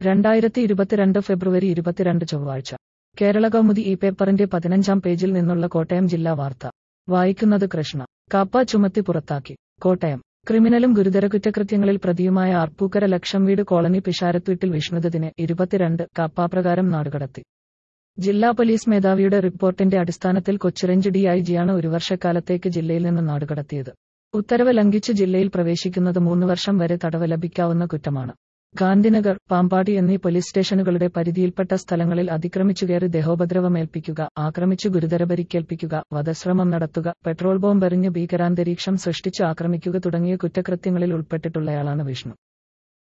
രണ്ടായിരത്തി ഇരുപത്തിരണ്ട് ഫെബ്രുവരി ഇരുപത്തിരണ്ട് ചൊവ്വാഴ്ച കേരള കൗമുദി ഈ പേപ്പറിന്റെ പതിനഞ്ചാം പേജിൽ നിന്നുള്ള കോട്ടയം ജില്ലാ വാർത്ത വായിക്കുന്നത് കൃഷ്ണ കാപ്പ ചുമത്തി പുറത്താക്കി കോട്ടയം ക്രിമിനലും ഗുരുതര കുറ്റകൃത്യങ്ങളിൽ പ്രതിയുമായ ആർപ്പൂക്കര ലക്ഷം വീട് കോളനി പിഷാരത്തുവീട്ടിൽ വിഷ്ണുദത്തിനെ ഇരുപത്തിരണ്ട് കാപ്പാപ്രകാരം നാടുകടത്തി ജില്ലാ പോലീസ് മേധാവിയുടെ റിപ്പോർട്ടിന്റെ അടിസ്ഥാനത്തിൽ കൊച്ചിറഞ്ച് ഡിഐജിയാണ് ഒരു വർഷക്കാലത്തേക്ക് ജില്ലയിൽ നിന്ന് നാടുകടത്തിയത് ഉത്തരവ് ലംഘിച്ച് ജില്ലയിൽ പ്രവേശിക്കുന്നത് മൂന്ന് വർഷം വരെ തടവ് ലഭിക്കാവുന്ന കുറ്റമാണ് ഗാന്ധിനഗർ പാമ്പാടി എന്നീ പോലീസ് സ്റ്റേഷനുകളുടെ പരിധിയിൽപ്പെട്ട സ്ഥലങ്ങളിൽ അതിക്രമിച്ചുകയറി ദേഹോപദ്രവമേൽപ്പിക്കുക ആക്രമിച്ചു ഗുരുതര പരിക്കേൽപ്പിക്കുക വധശ്രമം നടത്തുക പെട്രോൾ ബോംബെറിഞ്ഞ് ഭീകരാന്തരീക്ഷം സൃഷ്ടിച്ച് ആക്രമിക്കുക തുടങ്ങിയ കുറ്റകൃത്യങ്ങളിൽ ഉൾപ്പെട്ടിട്ടുള്ളയാളാണ് വിഷ്ണു